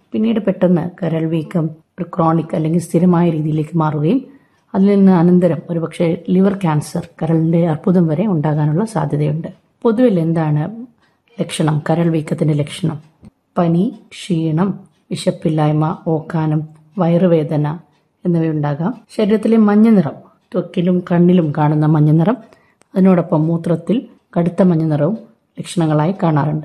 പിന്നീട് പെട്ടെന്ന് കരൾ വീക്കം ഒരു ക്രോണിക് അല്ലെങ്കിൽ സ്ഥിരമായ രീതിയിലേക്ക് മാറുകയും അതിൽ നിന്ന് അനന്തരം ഒരുപക്ഷെ ലിവർ ക്യാൻസർ കരളിന്റെ അർബുദം വരെ ഉണ്ടാകാനുള്ള സാധ്യതയുണ്ട് പൊതുവിൽ എന്താണ് ലക്ഷണം കരൾ വീക്കത്തിന്റെ ലക്ഷണം പനി ക്ഷീണം വിശപ്പില്ലായ്മ ഓക്കാനം വയറുവേദന എന്നിവയുണ്ടാകാം ശരീരത്തിലെ മഞ്ഞനിറം ത്വക്കിലും കണ്ണിലും കാണുന്ന മഞ്ഞനിറം അതിനോടൊപ്പം മൂത്രത്തിൽ കടുത്ത മഞ്ഞനിറവും ലക്ഷണങ്ങളായി കാണാറുണ്ട്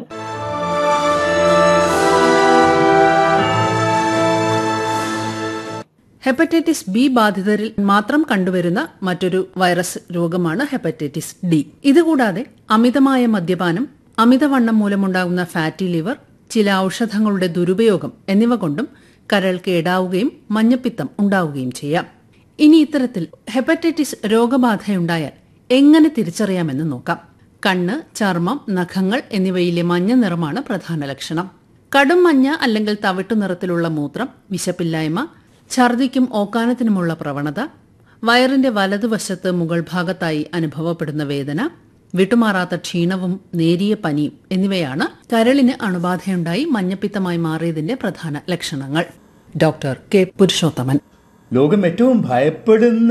ഹെപ്പറ്റൈറ്റിസ് ബി ബാധിതരിൽ മാത്രം കണ്ടുവരുന്ന മറ്റൊരു വൈറസ് രോഗമാണ് ഹെപ്പറ്റൈറ്റിസ് ഡി ഇതുകൂടാതെ അമിതമായ മദ്യപാനം അമിതവണ്ണം മൂലമുണ്ടാകുന്ന ഫാറ്റി ലിവർ ചില ഔഷധങ്ങളുടെ ദുരുപയോഗം എന്നിവ കൊണ്ടും കരൾ കേടാവുകയും മഞ്ഞപ്പിത്തം ഉണ്ടാവുകയും ചെയ്യാം ഇനി ഇത്തരത്തിൽ ഹെപ്പറ്റൈറ്റിസ് രോഗബാധയുണ്ടായാൽ എങ്ങനെ തിരിച്ചറിയാമെന്ന് നോക്കാം കണ്ണ് ചർമ്മം നഖങ്ങൾ എന്നിവയിലെ മഞ്ഞ നിറമാണ് പ്രധാന ലക്ഷണം കടും മഞ്ഞ അല്ലെങ്കിൽ തവിട്ടു നിറത്തിലുള്ള മൂത്രം വിശപ്പില്ലായ്മ ഛർദിക്കും ഓക്കാനത്തിനുമുള്ള പ്രവണത വയറിന്റെ വലതുവശത്ത് മുകൾ ഭാഗത്തായി അനുഭവപ്പെടുന്ന വേദന വിട്ടുമാറാത്ത ക്ഷീണവും നേരിയ പനിയും എന്നിവയാണ് കരളിന് അണുബാധയുണ്ടായി മഞ്ഞപ്പിത്തമായി മാറിയതിന്റെ പ്രധാന ലക്ഷണങ്ങൾ ഡോക്ടർ കെ പുരുഷോത്തമൻ ലോകം ഏറ്റവും ഭയപ്പെടുന്ന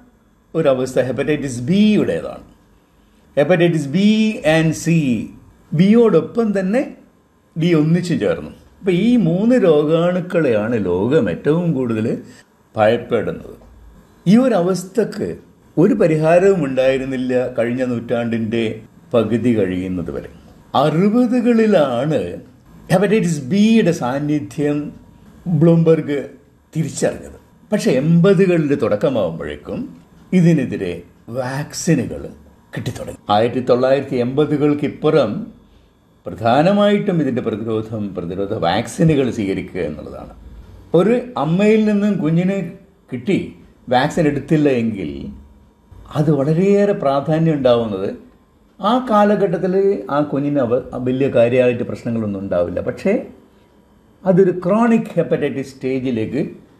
ഒരവസ്ഥ ഹെപ്പറ്റൈറ്റിസ് ബിയുടേതാണ് ഹെപ്പറ്റൈറ്റിസ് ബി ആൻഡ് സി ബിയോടൊപ്പം തന്നെ ഡി ഒന്നിച്ചു ചേർന്നു അപ്പൊ ഈ മൂന്ന് രോഗാണുക്കളെയാണ് ലോകം ഏറ്റവും കൂടുതൽ ഭയപ്പെടുന്നത് ഈ ഒരു അവസ്ഥക്ക് ഒരു പരിഹാരവും ഉണ്ടായിരുന്നില്ല കഴിഞ്ഞ നൂറ്റാണ്ടിന്റെ പകുതി കഴിയുന്നത് വരെ അറുപതുകളിലാണ് ഹെപ്പറ്റൈറ്റിസ് ബിയുടെ സാന്നിധ്യം ബ്ലൂംബർഗ് തിരിച്ചറിഞ്ഞത് പക്ഷെ എൺപതുകളുടെ തുടക്കമാകുമ്പോഴേക്കും ഇതിനെതിരെ വാക്സിനുകൾ കിട്ടിത്തുടങ്ങി ആയിരത്തി തൊള്ളായിരത്തി എൺപതുകൾക്ക് ഇപ്പുറം പ്രധാനമായിട്ടും ഇതിന്റെ പ്രതിരോധം പ്രതിരോധ വാക്സിനുകൾ സ്വീകരിക്കുക എന്നുള്ളതാണ് ഒരു അമ്മയിൽ നിന്നും കുഞ്ഞിന് കിട്ടി വാക്സിൻ എടുത്തില്ല എങ്കിൽ അത് വളരെയേറെ പ്രാധാന്യം ഉണ്ടാവുന്നത് ആ കാലഘട്ടത്തിൽ ആ കുഞ്ഞിന് അവ വലിയ കാര്യമായിട്ട് പ്രശ്നങ്ങളൊന്നും ഉണ്ടാവില്ല പക്ഷേ അതൊരു ക്രോണിക് ഹെപ്പറ്റൈറ്റിസ് സ്റ്റേജിലേക്ക്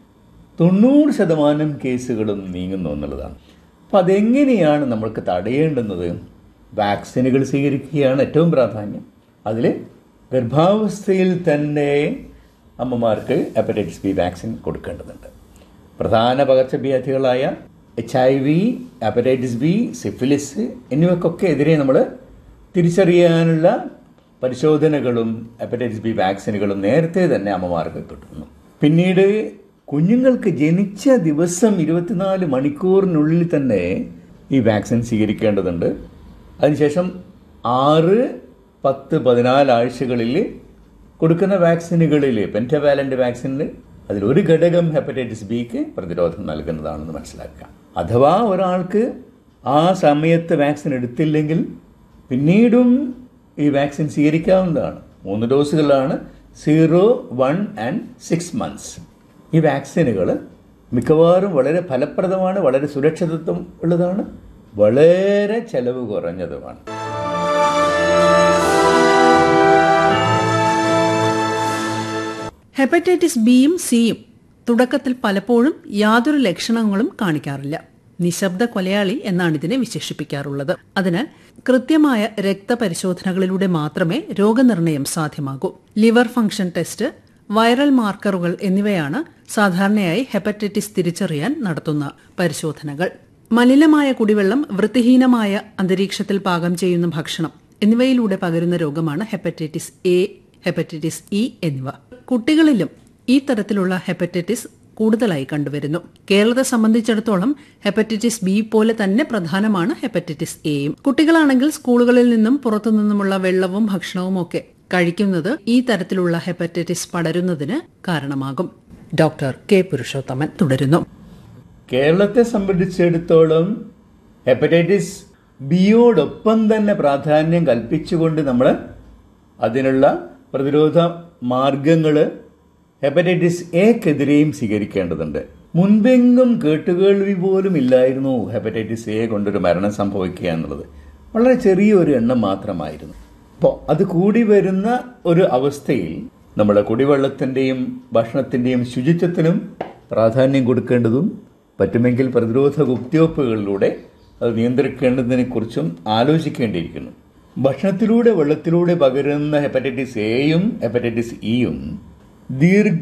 തൊണ്ണൂറ് ശതമാനം കേസുകളും നീങ്ങുന്നു എന്നുള്ളതാണ് അപ്പം അതെങ്ങനെയാണ് നമ്മൾക്ക് തടയേണ്ടുന്നത് വാക്സിനുകൾ സ്വീകരിക്കുകയാണ് ഏറ്റവും പ്രാധാന്യം അതിൽ ഗർഭാവസ്ഥയിൽ തന്നെ അമ്മമാർക്ക് ഹെപ്പറ്റൈറ്റിസ് ബി വാക്സിൻ കൊടുക്കേണ്ടതുണ്ട് പ്രധാന പകർച്ചവ്യാധികളായ H I V hepatitis B syphilis എന്നിവക്കൊക്കെ എതിരെ നമ്മൾ തിരിച്ചറിയാനുള്ള പരിശോധനകളും ഹെപ്പറ്റൈറ്റിസ് ബി വാക്സിനുകളും നേരത്തെ തന്നെ അമ്മമാർക്ക് കിട്ടുന്നു പിന്നീട് കുഞ്ഞുങ്ങൾക്ക് ജനിച്ച ദിവസം ഇരുപത്തിനാല് മണിക്കൂറിനുള്ളിൽ തന്നെ ഈ വാക്സിൻ സ്വീകരിക്കേണ്ടതുണ്ട് അതിനുശേഷം ആറ് പത്ത് പതിനാല് ആഴ്ചകളിൽ കൊടുക്കുന്ന വാക്സിനുകളിൽ പെൻറ്റവാലന്റ് വാക്സിനിൽ അതിലൊരു ഘടകം ഹെപ്പറ്റൈറ്റിസ് ബിക്ക് പ്രതിരോധം നൽകുന്നതാണെന്ന് മനസ്സിലാക്കുക അഥവാ ഒരാൾക്ക് ആ സമയത്ത് വാക്സിൻ എടുത്തില്ലെങ്കിൽ പിന്നീടും ഈ വാക്സിൻ സ്വീകരിക്കാവുന്നതാണ് മൂന്ന് ഡോസുകളാണ് zero one and six months ഈ വാക്സിനുകൾ മിക്കവാറും വളരെ ഫലപ്രദമാണ് വളരെ സുരക്ഷിതത്വം ഉള്ളതാണ് വളരെ ചെലവ് കുറഞ്ഞതുമാണ് ഹെപ്പറ്റൈറ്റിസ് ബിയും സിയും തുടക്കത്തിൽ പലപ്പോഴും യാതൊരു ലക്ഷണങ്ങളും കാണിക്കാറില്ല നിശബ്ദ കൊലയാളി എന്നാണ് ഇതിനെ വിശേഷിപ്പിക്കാറുള്ളത് അതിനാൽ കൃത്യമായ രക്തപരിശോധനകളിലൂടെ മാത്രമേ രോഗനിർണയം സാധ്യമാകൂ ലിവർ ഫംഗ്ഷൻ ടെസ്റ്റ് വൈറൽ മാർക്കറുകൾ എന്നിവയാണ് സാധാരണയായി ഹെപ്പറ്റൈറ്റിസ് തിരിച്ചറിയാൻ നടത്തുന്ന പരിശോധനകൾ മലിനമായ കുടിവെള്ളം വൃത്തിഹീനമായ അന്തരീക്ഷത്തിൽ പാകം ചെയ്യുന്ന ഭക്ഷണം എന്നിവയിലൂടെ പകരുന്ന രോഗമാണ് ഹെപ്പറ്റൈറ്റിസ് എ ഹെപ്പറ്റൈറ്റിസ് ഇ എന്നിവ കുട്ടികളിലും ഈ തരത്തിലുള്ള ഹെപ്പറ്റൈറ്റിസ് കൂടുതലായി കണ്ടുവരുന്നു കേരളത്തെ സംബന്ധിച്ചിടത്തോളം ഹെപ്പറ്റൈറ്റിസ് ബി പോലെ തന്നെ പ്രധാനമാണ് ഹെപ്പറ്റൈറ്റിസ് എയും കുട്ടികളാണെങ്കിൽ സ്കൂളുകളിൽ നിന്നും പുറത്തുനിന്നുമുള്ള വെള്ളവും ഭക്ഷണവും ഒക്കെ കഴിക്കുന്നത് ഈ തരത്തിലുള്ള ഹെപ്പറ്റൈറ്റിസ് പടരുന്നതിന് കാരണമാകും ഡോക്ടർ കെ പുരുഷോത്തമൻ തുടരുന്നു കേരളത്തെ സംബന്ധിച്ചിടത്തോളം ഹെപ്പറ്റൈറ്റിസ് ബിയോടൊപ്പം തന്നെ പ്രാധാന്യം കൽപ്പിച്ചുകൊണ്ട് നമ്മൾ അതിനുള്ള പ്രതിരോധ മാർഗങ്ങൾ ഹെപ്പറ്റൈറ്റിസ് എക്കെതിരെയും സ്വീകരിക്കേണ്ടതുണ്ട് മുൻപെങ്കും കേട്ടുകേൾവി പോലും ഇല്ലായിരുന്നു ഹെപ്പറ്റൈറ്റിസ് എ കൊണ്ടൊരു മരണം സംഭവിക്കുക എന്നുള്ളത് വളരെ ചെറിയൊരു എണ്ണം മാത്രമായിരുന്നു അപ്പോൾ അത് കൂടി വരുന്ന ഒരു അവസ്ഥയിൽ നമ്മുടെ കുടിവെള്ളത്തിൻ്റെയും ഭക്ഷണത്തിൻ്റെയും ശുചിത്വത്തിനും പ്രാധാന്യം കൊടുക്കേണ്ടതും പറ്റുമെങ്കിൽ പ്രതിരോധ കുത്തിവയ്പ്പുകളിലൂടെ അത് നിയന്ത്രിക്കേണ്ടതിനെക്കുറിച്ചും ആലോചിക്കേണ്ടിയിരിക്കുന്നു ഭക്ഷണത്തിലൂടെ വെള്ളത്തിലൂടെ പകരുന്ന ഹെപ്പറ്റൈറ്റിസ് എയും ഹെപ്പറ്റൈറ്റിസ് ഇയും ദീർഘ